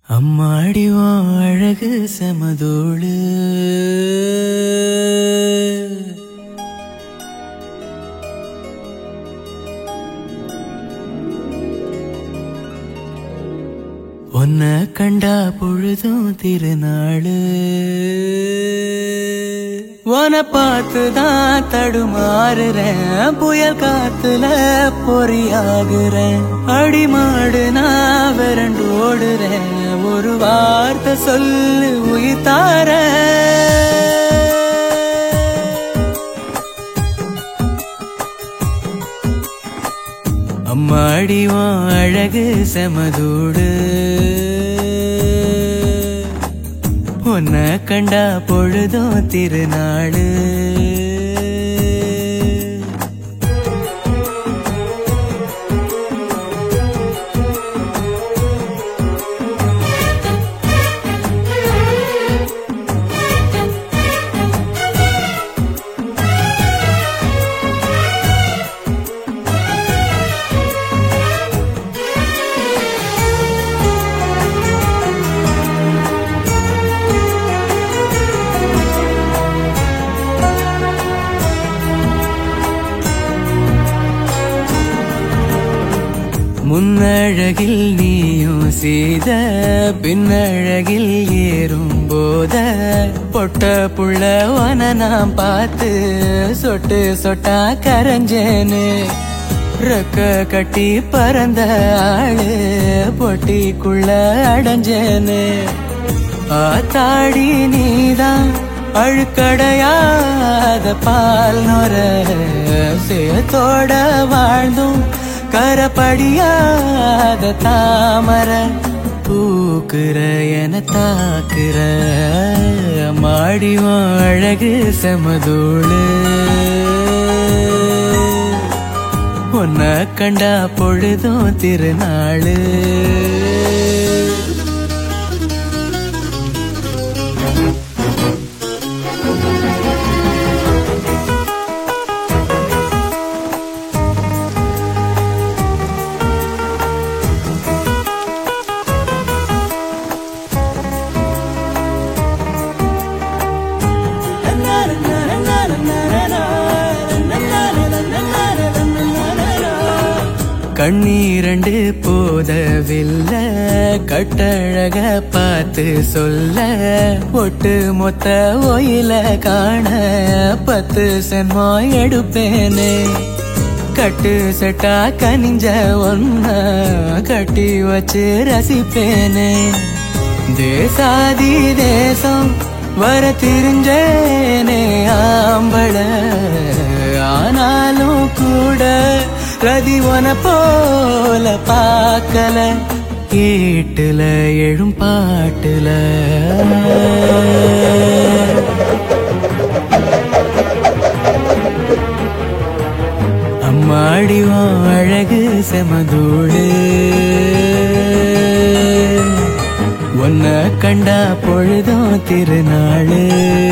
அம்மாடி உன் அழகு செமதோடு உன்னை கண்டா பொழுதும் திருநாளு உன பார்த்துதான் தடுமாறுறேன் புயல் காத்துல பொறியாகுறேன் அடிமாடு நான் விரண்டு ஓடுறேன் ஒரு வார்த்தை சொல்லு உயிர் தாரேன். அம்மாடி உன் அழகு செமதூடு உன்னை கண்டா பொழுதும் திருநாளு முன்னழகில் நீயும் செய்த பின்னழகில் ஏறும் போத பொட்ட புள்ள வன நான் பார்த்து சொட்டு சொட்டா கரைஞ்சேனு ரெக்க கட்டி பறந்த ஆளு பொட்டிக்குள்ள அடைஞ்சேனு ஆத்தாடி நீதான் அழுக்கடையாத பால் நொர சேத்தோட வாழ்ந்தும் கரப்படியாத தாமர பூக்குற என தாக்குற மாடிவன் அழகு செமதூளு உன்னை கண்டா பொழுதும் திருநாளு கண்ணீரண்டு போதவில்லை கட்டழக பார்த்து சொல்ல ஒட்டு மொத்த ஒயில காண பத்து சென்மோ எடுப்பேனே கட்டு செட்டா கனிஞ்ச ஒன்ன கட்டி வச்சு ரசிப்பேனே தேசாதி தேசம் வர திரிஞ்சேனே ஆம்பள ஆனாலும் கூட ரதி உன போல பார்க்கல கேட்டுல எழும் பாட்டுல அம்மாடி உன் அழகு செமதூடு உன்னை கண்டா பொழுதும் திருநாளு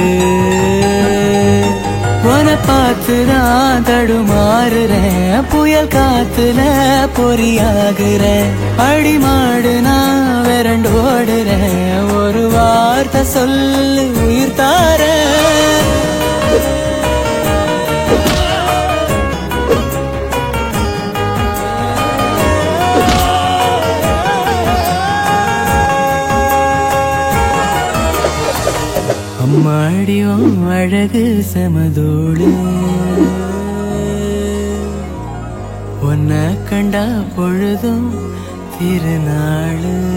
உன பார்த்துதான் தடுமாறுறேன் புயல் காத்துல பொறியாகுறேன் அடிமாடு நான் விரண்டு ஓடுறேன் ஒரு வார்த்தை சொல்லு உயிர் தாரேன் அம்மாடியும் அழகு செமதோடு உன்னை கண்டா பொழுதும் திருநாளு